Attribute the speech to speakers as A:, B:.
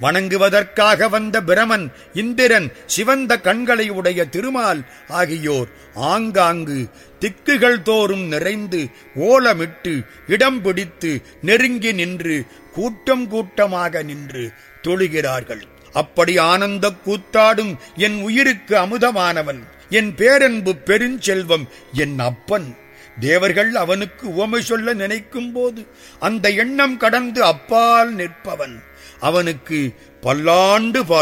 A: வணங்குவதற்காக வந்த பிரமன் இந்திரன் சிவந்த கண்களை உடைய திருமால் ஆகியோர் ஆங்காங்கு திக்குகள் தோறும் நிறைந்து ஓலமிட்டு இடம் பிடித்து நெருங்கி நின்று கூட்டம் கூட்டமாக நின்று தொழுகிறார்கள் அப்படி ஆனந்த கூத்தாடும் என் உயிருக்கு அமுதமானவன் என் பேரன்பு பெருஞ்செல்வம் என் அப்பன் தேவர்கள் அவனுக்கு உவமை சொல்ல நினைக்கும் போது அந்த எண்ணம் கடந்து அப்பால் நிற்பவன் அவனுக்கு பல்லாண்டு